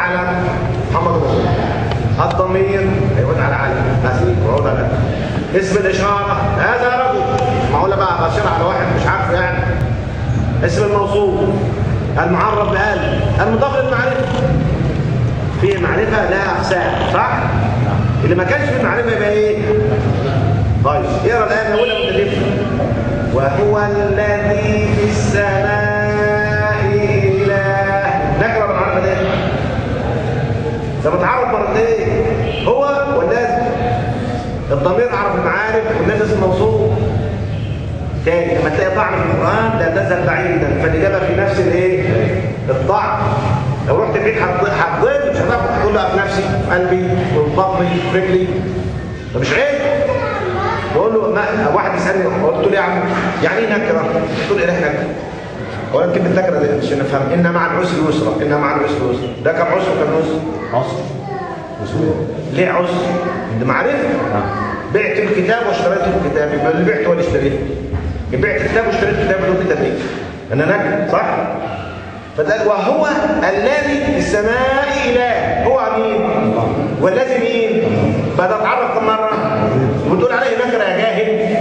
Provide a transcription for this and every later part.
العلم محمد رسول الضمير هيعود على علي مثلا يعود على اسم الاشاره هذا رجل معقوله بقى بشير على واحد مش عارفه يعني اسم الموصول المعرف بال المضاف للمعرفه في معرفه لها اقسام صح اللي ما كانش في معرفه يبقى ايه طيب اقرا الايه الاولى متدفه وهو الذي في السماء اله نكره بالعربه ده ده متعرف مرتين هو والذي الضمير عرف المعارف والناس اسم موصول تاني لما تلاقي طعن في القران لا تذهب بعيدا فالاجابه في نفس الايه الطعن لو رحت البيت هتضل مش هتعرف تقول له في نفسي في قلبي وفي بطني في رجلي ده مش عيب بقول له ما واحد يسالني قلت له يا عم يعني ايه نكره؟ قلت له ايه نكره؟ هو كلمه نكره دي عشان نفهم ان مع العسر يسرا ان مع العسر يسرا ده كم عسر وكم يسر؟ عصر ليه عسر؟ ده معرفه بعت الكتاب واشتريت الكتاب يبقى اللي بعته ولا اشتريته بعت الكتاب واشتريت الكتاب له كده ليه؟ انا نكره صح؟ فده وهو الذي في السماء اله هو مين؟ والذي مين؟ بدأ اتعرف كم مره وبتقول عليه نكره يا جاهل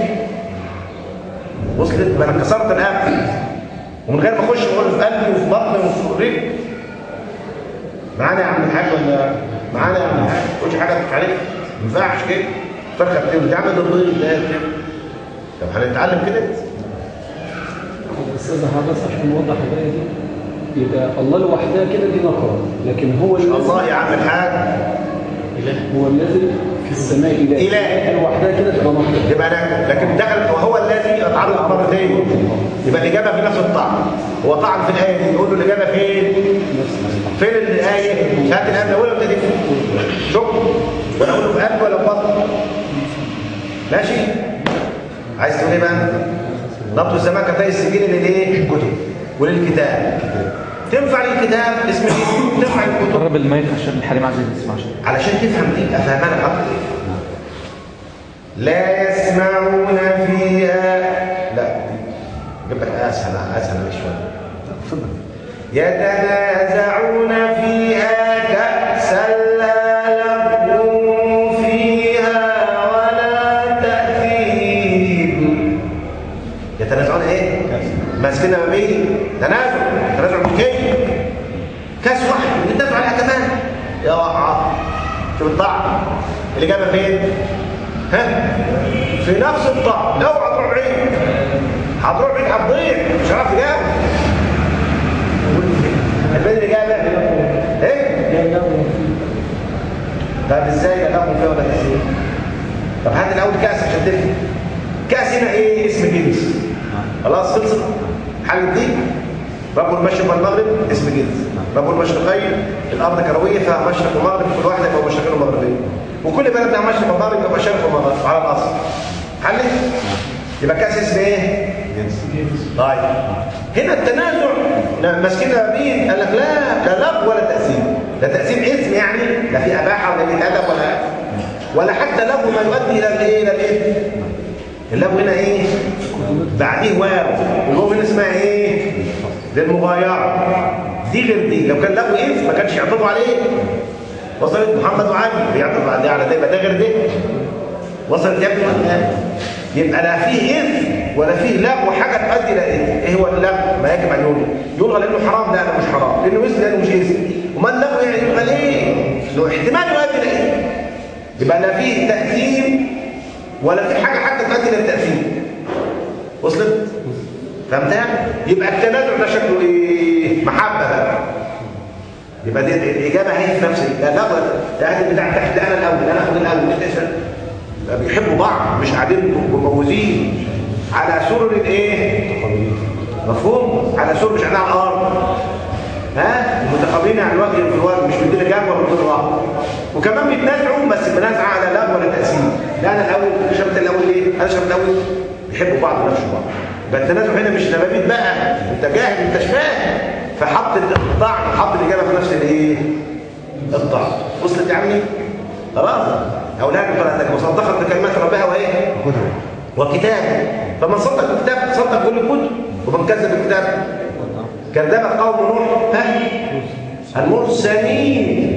وصلت ما انا كسرت الاب ومن غير ما اخش واقول في قلبي وفي بطني وفي رجلي معانا يا عم الحاج ولا معانا يا عم الحاج ما تقولش حاجه تضحك عليك ما ينفعش كده فرخه بتقول تعمل الضيف ده كده طب هنتعلم كده استاذ حضرتك عشان نوضح الآية دي يبقى الله لوحدها كده دي نقرة لكن هو الذي الله يا عم الحاج هو الذي في السماء إله إله. لوحدها كده تبقى نقرة يبقى ده لكن دخلت وهو الذي اتعرض مرتين يبقى الاجابه في نفس الطعن هو طعن في الايه دي يقول له الاجابه فين فين الايه هات الايه الاولى ولا دي شوف ولا اقول له في قلب ولا في بطن ماشي عايز تقول ايه بقى ضبط السماء كفايه السجين للايه الكتب وللكتاب تنفع للكتاب اسم ايه تنفع للكتب قرب المايك عشان الحريم عايز يسمع عشان علشان تفهم دي افهمها اكتر لا يسمعون فيها لا جيب لك اسهل اسهل من شويه يتنازعون فيها كأسا لا لغو فيها ولا تأثيم يتنازعون ايه؟ ماسكين ما بين تنازع تنازع بكي كاس واحد بيتنازعوا عليها كمان يا وقعة شوف الطعم الإجابة فين؟ ها؟ في نفس الطعم اوعى تروح بعيد هتروح بعيد هتضيع مش هتعرف تجاوب البين الإجابة ايه؟ طب ازاي لا لغو فيها ولا تأثير؟ طب هات الأول كأس عشان تفهم كأس هنا ايه اسم جنس خلاص خلصت حل دي رب المشرق والمغرب اسم جنس رب المشرقين الارض كرويه فيها مشرق ومغرب كل واحده يبقى مشرقين ومغربين وكل بلد لها مشرق ومغرب يبقى شرق ومغرب على الاصل حلت يبقى كاس اسم ايه طيب هنا التنازع لما ماسكين مين قال لك لا لا لغو ولا تاثير لا تاثير اسم يعني لا في اباحه ولا في ادب ولا ولا حتى لغو ما يؤدي الى الايه الى الايه اللغو هنا ايه بعديه واو والواو هنا اسمها ايه للمغايره دي غير دي لو كان لغو ايه ما كانش يعترضوا عليه وصلت محمد وعلي بيعترض على ده على ده يبقى ده غير ده وصلت يا ابني يبقى لا فيه اثم ولا فيه لغو حاجه تؤدي الى ايه ايه هو اللغو ما يجب ان يلغى يلغى لانه حرام لا لا مش حرام لانه اسم لانه مش اسم وما اللغو يعني يلغى ليه لو احتمال يؤدي الى ايه يبقى لا فيه تاثير ولا في حاجه حتى تؤدي الى التاثير وصلت فهمتها يبقى التنازع ده شكله ايه محبه بقى يبقى دي الاجابه هي في نفس لا لا يعني بتاع تحت انا الاول انا اخد الاول انت ايش يبقى بيحبوا بعض مش قاعدين مجوزين على سرر ايه مفهوم على سرر مش قاعدين على الارض ها متقابلين على الوجه في الوجه مش بيدينا جنب ولا بيدينا بعض وكمان بيتنازعوا بس بنازعه على لا ولا تاثير لا انا الاول شربت الاول ليه انا شربت الاول بيحبوا بعض ونفسوا بعض يبقى التنازع هنا مش نبابيت بقى انت جاهل انت مش فاهم فحط الطعن حط الاجابه في نفس الايه الطعن وصلت يا عمي خلاص اولاد قراتك وصدقت بكلمات ربها وايه وكتاب فمن صدق الكتاب صدق كل الكتب ومن كذب الكتاب كذب قوم نوح ها المرسلين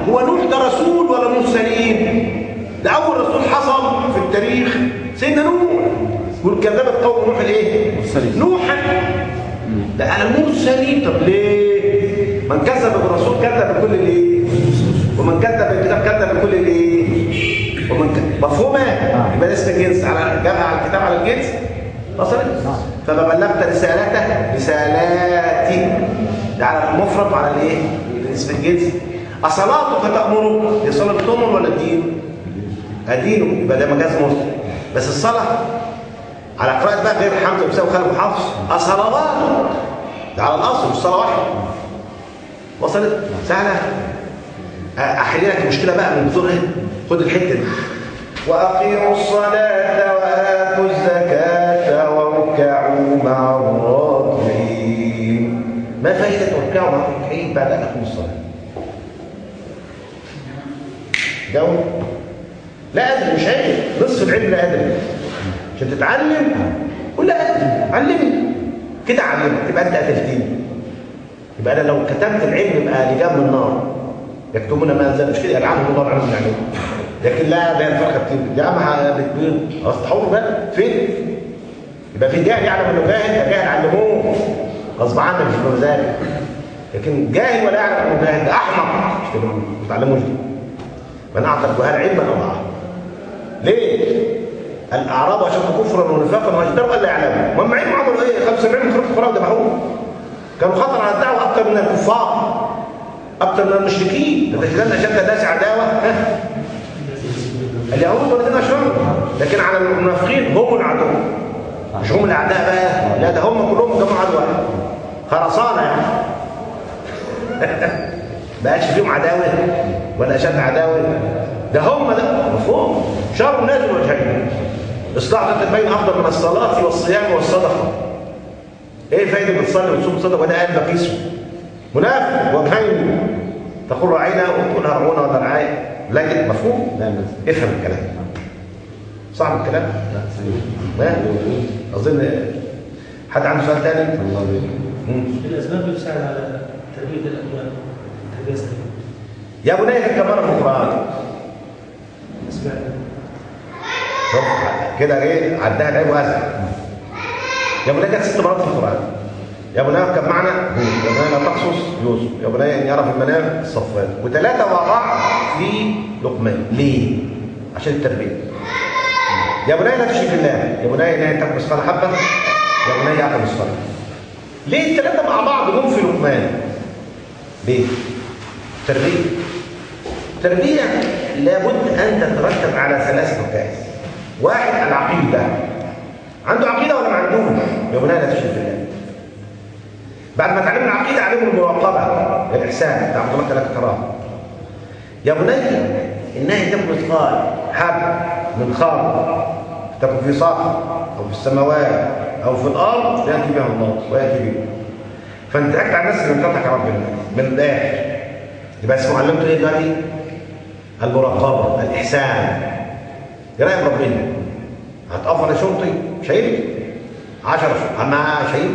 هو نوح ده رسول ولا مرسلين ده اول رسول حصل في التاريخ سيدنا نوح يقول كذبت قوم نوح الايه مرسلين. نوحا ده انا مرسلين طب ليه من كذب بالرسول كذب بكل الايه ومن كذب بالكتاب كذب بكل الايه ومن ك... مفهومه يبقى ده اسم الجنس على جمع على الكتاب على الجنس وصلت فما بلغت رسالته رسالاتي ده على المفرد وعلى الايه الاسم الجنسي اصلاتك تامرك دي صلاه تؤمر ولا الدين ادينه يبقى ده مجاز مرسل بس الصلاه على قراءة بقى غير حمزة وبساوي خالد وحفص الصلوات ده على الأصل مش صلاة واحدة وصلت سهلة أحل لك المشكلة بقى من بطول هنا خد الحتة دي وأقيموا الصلاة وآتوا الزكاة واركعوا مع الراكعين ما فائدة اركعوا مع الراكعين بعد أن أقيموا الصلاة؟ جاوب لا أدري مش عيب نصف العلم لا أدري عشان تتعلم قول لا أدري علمني كده علمك تبقى أنت قتلتني يبقى أنا لو كتمت العلم يبقى لجام من النار يكتمون ما أنزل مش كده يلعنهم الله عنهم يعني لكن لا ده الفرق كتير يا عم بتبين اصطحوا بقى فين يبقى في جاهل يعلم انه جاهل جاهل علموه غصب عنك مش بمزاجك لكن جاهل ولا يعلم انه جاهل ده احمق مش كده ما تعلموش دي من اعطى الجهال علما اضاعه ليه الاعراب اشد كفرا ونفاقا واجدروا الا يعلموا وما علم عملوا ايه 75 خروج القران ذبحوه كانوا خطر على الدعوه اكثر من الكفار اكثر من المشركين لتجدن اشد الناس عداوه ها؟ اليهود والذين اشركوا لكن على المنافقين هم العدو مش هم الاعداء بقى لا ده هم كلهم جماعه عدوى خرسانه يعني بقاش فيهم عداوه ولا اشد عداوه ده هم ده مفهوم شر الناس الوجهين اصلاح ذات البين افضل من الصلاه والصيام والصدقه ايه فايده بتصلي وتصوم صدقه وده قال بقيسه منافق وجهين تقول رعينا وتقول هرعونا ولا رعايه لا مفهوم لا لا افهم الكلام صعب الكلام لا سليم ما اظن حد عنده سؤال ثاني الله يبارك مم. الأسباب اللي بتساعد على تربية الأولاد تربية سليمة يا بني كمان في القران أسباب شوف كده ايه عدها العيب واسع يا بني كانت ست مرات في القران يا بني اركب معنا هود يا بني لا تقصص يوسف يا بني ان يرى في المنام الصفات وثلاثه مع بعض في لقمان ليه عشان التربيه يا بني لا تشرك بالله يا بني لا تاكل مثقال حبه يا بني اعقل الصلاه ليه الثلاثه مع بعض هم في لقمان ليه تربيه تربيه لابد ان تترتب على ثلاث ركائز واحد العقيده عنده عقيده ولا ما عندوش يا بني لا تشرك بالله بعد ما تعلمنا العقيده علموا المراقبه الاحسان تعبد الله كانك تراه يا بني انها تكون مثقال حب من خار تكون في صخر او في السماوات او في الارض ياتي بها الله وياتي بها فانت اكد على الناس اللي بتضحك ربنا من الاخر يبقى اسمه علمته ايه دلوقتي؟ المراقبه الاحسان يراقب ربنا هتقف على شرطي شايل 10 شرط اما شايل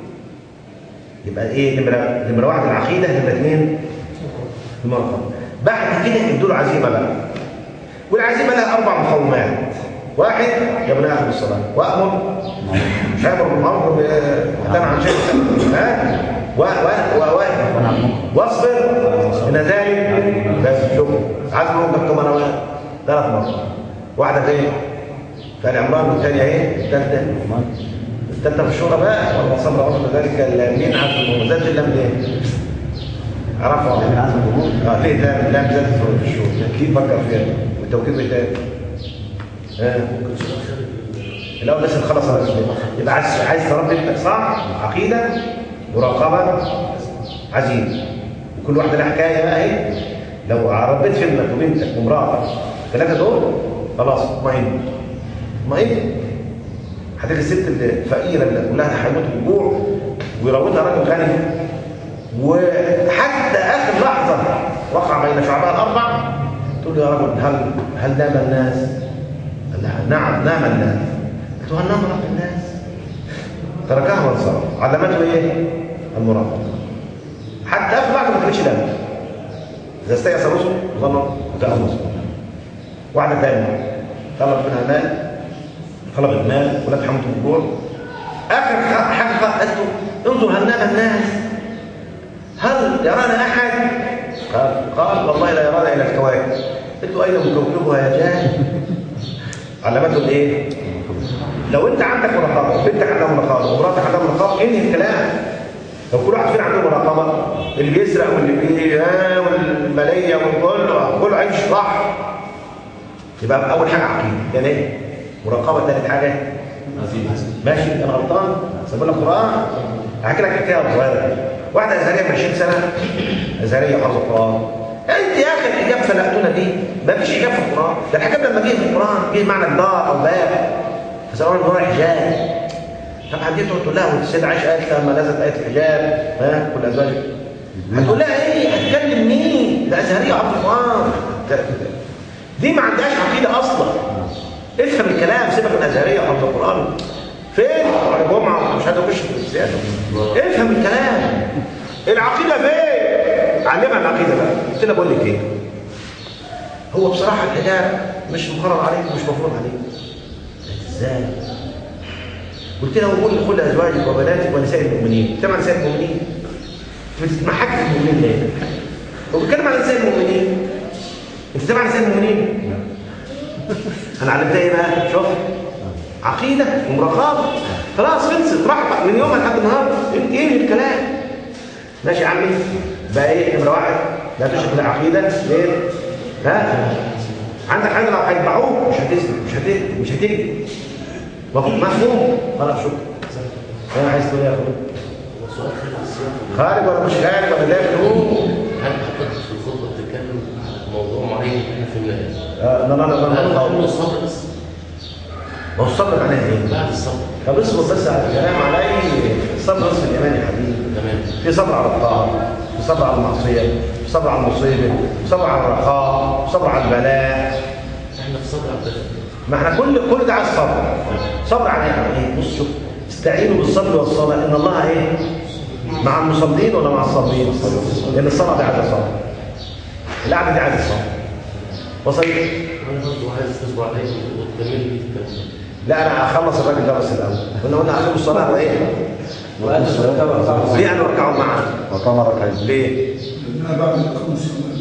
يبقى ايه نمره نمره واحد العقيده نمره اثنين المراقبه بعد كده ادوا له عزيمه بقى والعزيمه لها اربع مقومات واحد يا ابن اخر الصلاه وامر مش امر بالمعروف وتنهى عن شيء ها و و و و واصبر ان ذلك لازم شكر عزم ربك كما نوى ثلاث مرات واحده فين؟ في ال عمران والثانيه ايه؟ الثالثه الثالثه في الشورى بقى والله صلى الله ذلك الامين عبد الممتاز الا من ايه؟ عرفها من عزم الجمهور اه ليه ده لا زاد في الشهور كيف فكر فيها والتوكيد بتاعي اه الاول الناس اللي خلص على الاسلام يبقى عايز عايز تربي ابنك صح عقيده مراقبه عزيمه وكل واحده لها حكايه بقى اهي لو ربيت في ابنك وبنتك ومراتك الثلاثه دول خلاص اطمئن اطمئن هتيجي الست الفقيره اللي كلها هيموت من الجوع ويراودها راجل غني وحتى اخر لحظه وقع بين شعبها الاربع تقول له يا رجل هل هل نام الناس؟ قال لها نعم نام الناس قلت له هل نام رب الناس؟ تركها وانصرف علمته ايه؟ المراقبه حتى اخر لحظه ما كانتش نامت اذا استيأس الرسل ظنوا وتأمل واحده ثانيه طلب منها مال طلبت مال ولا تحملت من الجوع اخر ح- حاجه قالت له انظر هل نام الناس هل يرانا احد قال قال والله لا يرانا الا الكواكب قلت له اين مكوكبها يا جاهل علمته الايه لو انت عندك مراقبه وبنتك عندها مراقبه ومراتك عندها مراقبه انهي الكلام لو كل واحد فينا عنده مراقبه اللي بيسرق واللي بي آه والماليه والكل كله عايش صح يبقى اول حاجه عقيده يعني ايه مراقبه ثالث حاجه ماشي انا غلطان بقول لك قران هحكي لك حكايه صغيره واحده ازهريه من 20 سنه ازهريه حافظه القران انت يا اخي الحجاب فلقتونا دي ما فيش حجاب في القران ده الحجاب لما جه في القران جه معنى دار او باب فسواء هو حجاب طب دي تقول لها والسيده عائشه قالت لما نزلت ايه الحجاب ها كل ازواجك هتقول لها ايه هتكلم مين ده ازهريه حافظه القران دي ما عندهاش عقيده اصلا افهم الكلام سيبك من الازهريه وحفظ القران فين على جمعه مش هتخش في السياسه افهم الكلام العقيده فين علمها العقيده بقى قلت لها بقول لك ايه هو بصراحه الحجاب مش مقرر عليك ومش مفروض عليك قالت ازاي قلت لها وقول لكل ازواجك وبناتك ونساء المؤمنين بتتكلم عن نساء المؤمنين بتتمحك في المؤمنين ليه هو بيتكلم عن نساء المؤمنين انت تبع نساء المؤمنين انا علمتها ايه بقى شوف عقيده ومراقبه خلاص خلصت راحت من يومها لحد النهارده انت ايه الكلام ماشي يا عمي بقى ايه نمره واحد لا تشرك بالعقيده ليه ها عندك حاجه لو هيتبعوك مش هتسلم مش هتجري مش هتجري مفهوم مفهوم خلاص شكرا انا عايز تقول ايه يا اخويا هو سؤال خارج السياق خارج ولا مش خارج ولا داخل هو هل حضرتك في الخطبه بتتكلم عن موضوع معين احنا فهمناه؟ آه، لا لا لا لا هل لا هو الصبر بس ما هو الصبر معناه ايه؟ بعد الصبر طب اصبر بس على الكلام علي الصبر نصف الايمان يا حبيبي تمام في صبر على الطاعه في صبر على المعصيه في صبر على المصيبه في صبر على الرخاء في صبر على البلاء احنا في صبر عبد الله ما احنا كل كل ده عايز صبر صبر على ايه بص شوف استعينوا بالصبر والصلاه ان الله ايه مع المصلين ولا مع الصابرين لان الصلاه دي عايزه صبر القعده دي عايزه صبر وصل انا برضه عايز تصبر عليا وتكمل لي الكلام لا انا هخلص الراجل ده بس الاول قلنا قلنا اقيموا الصلاه وايه وأنا سألتها ليه انا اركعوا معاه وقام ركعين ليه لا بعد الإقامة الصلاة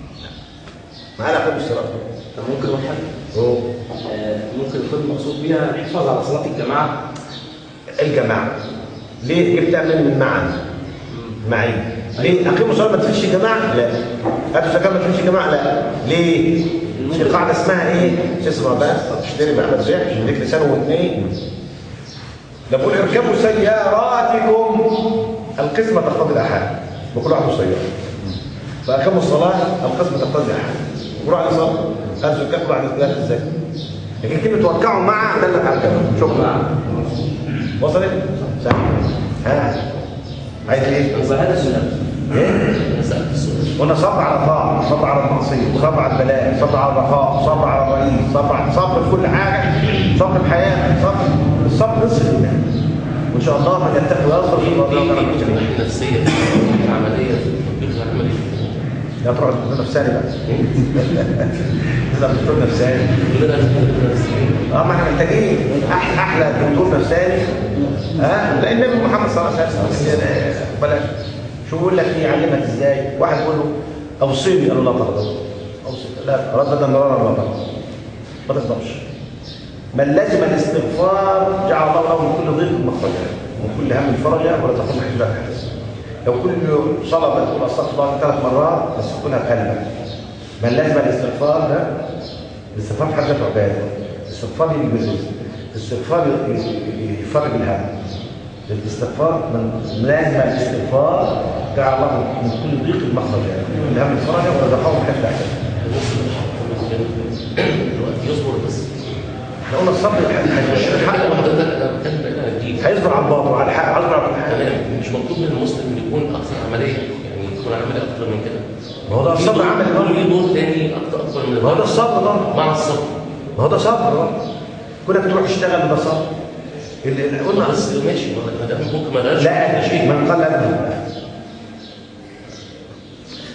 معانا اقيموا الصلاه طب ممكن اقول حاجه هو آه، ممكن يكون المقصود بيها الحفاظ على صلاه الجماعه الجماعه ليه جبت من من معا معي ليه اقيموا الصلاه ما تفيش جماعه لا اتوا الزكاه ما تفيش جماعه لا ليه في قاعده اسمها ايه اسمها بقى تشتري بقى ما تزيحش ليك لسان واثنين ده بقول اركبوا سياراتكم القسمه تقتضي الاحاد بكل واحد سياره فاقيموا الصلاه القسمه تقتضي الاحاد وروح على صلاه هذا الزكاه بعد ذلك الزكاه لكن كلمه توقعوا مع دلت على الجماعه شكرا وصلت؟ سهل ها عايز ايه؟ يبقى هذا سنه ايه؟ انا سالت السؤال قلنا صبر على طاعة صبر على المعصية صبر على البلاء صبر على الرخاء صبر على الرئيس صبر على صبر في كل حاجة صبر في حياتك صبر الصبر نصف الإيمان وإن شاء الله من يتقي ويصبر في في الله في يغفر له. الناحيه النفسيه العمليه في التطبيق العملي يا تروح دكتور نفساني بقى لا دكتور نفساني كلنا نفسيين اه ما احنا محتاجين احلى احلى دكتور نفساني ها لان النبي محمد صلى الله عليه وسلم بلاش شو بيقول لك ايه يعلمك ازاي واحد يقول له اوصيني قال له لا تغضب اوصي لا ردد مرارا لا تغضب ما تغضبش من لزم الاستغفار جعل الله له من كل ضيق مخرجا ومن كل هم فرجا ولا تقوم حجاب حدث لو كل صلاه بتقول استغفر الله ثلاث مرات بس تقولها بقلبك من لازم الاستغفار ده الاستغفار في حد ذاته عباده الاستغفار يجوز الاستغفار ي- ي- يفرج الهم الاستغفار من لازم الاستغفار جعل الله من كل ضيق مخرجا من كل هم فرجا ورزقه حتى احسن دلوقتي يصبر بس احنا قلنا الصبر هيخش الحق حتى حضرتك انا بتكلم بقى جديد هيصبر على الباطل وعلى الحق هيصبر على كل حاجه تمام مش مطلوب من المسلم يكون اكثر عمليه يعني يكون عملي اكثر من كده ما هو ده الصبر عمل برضه ليه برضه دور تاني اكتر اكبر من ما هو ده الصبر برضه مع الصبر ما هو ده صبر برضه كونك تروح تشتغل ده صبر اللي اللي قلنا بس ماشي ما ده ممكن ما غيرش لا شيء من قال ابدا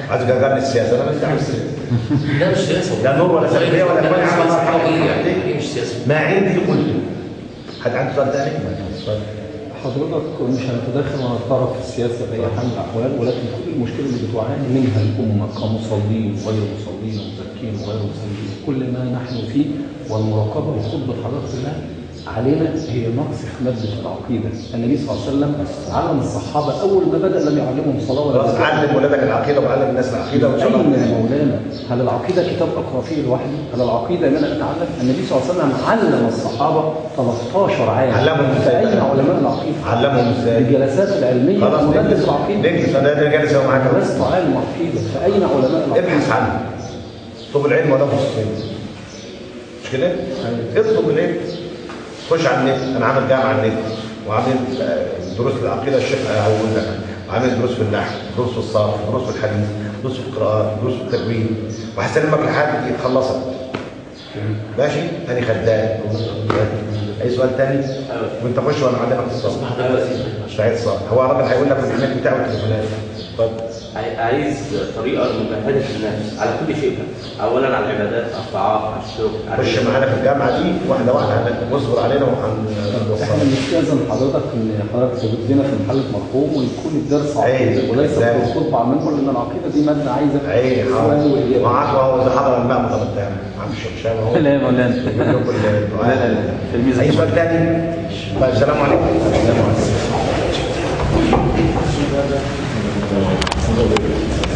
عايز تجرني السياسه انا ماليش دعوه بالسياسه لا مش سياسه لا نور ولا سلبية ولا لا، كل مش حاجة سياسة. مرحبا. إيه يعني؟ إيه مش سياسه ما عندي قلت حد عنده سؤال ثاني؟ سؤال. حضرتك مش هنتدخل ونتطرق في السياسه باي حال من الاحوال ولكن كل المشكله اللي بتعاني منها الامه كمصلين وغير مصلين ومزكين وغير مصلين كل ما نحن فيه والمراقبه وخطبه حضرتك الله علينا هي نقص في ماده العقيده النبي صلى الله عليه وسلم علم الصحابه اول ما بدا لم يعلمهم صلاه ولا خلاص زكاة. علم ولادك العقيده وعلم الناس العقيده وان شاء أين الله يا مولانا؟ هل العقيدة كتاب أقرأ فيه لوحدي؟ هل العقيدة إن أنا أتعلم؟ النبي صلى الله عليه وسلم علم الصحابة 13 عام علمهم إزاي فأين بقى؟ علماء العقيدة؟ علمهم ازاي؟ الجلسات العلمية خلاص مدرس نجلس العقيدة نجلس انا ده جالس أهو معاك أهو. لست عالم عقيدة فأين علماء العقيدة؟ ابحث عنه اطلب العلم ولا مسلم مش كده؟ اطلب العلم خش على النت انا عامل جامعه على النت وعامل آه، دروس العقيده الشيخ هقول لك وعامل دروس في النحو دروس في الصرف دروس في الحديث دروس في القراءات دروس في التجويد وهسلمك لحد يخلصك ماشي انا خدام اي سؤال تاني وانت خش وانا اعلمك الصبر سعيد صالح هو الراجل هيقول لك الايميل بتاعه والتليفونات اتفضل عاي- عايز طريقه لمجاهده النفس على كل شيء بقى. اولا على العبادات على الطاعات على الشغل على خش العلم. معانا في الجامعه دي واحده واحده واصبر علينا احنا وهنوصلك بنستأذن حضرتك ان حضرتك تجيب لنا في محل مرحوم ويكون الدرس عقيدة عيب. وليس لا. الخطبة عن منبر لان العقيدة دي مادة عايزة عيني سؤال حاضر وإجابة. معاك وهو اذا حضر الماء طب انت عم الشمشان اهو لا يا مولانا يجيب لكم الدعاء. لا لا لا في الميزة اي سؤال تاني طيب السلام عليكم السلام عليكم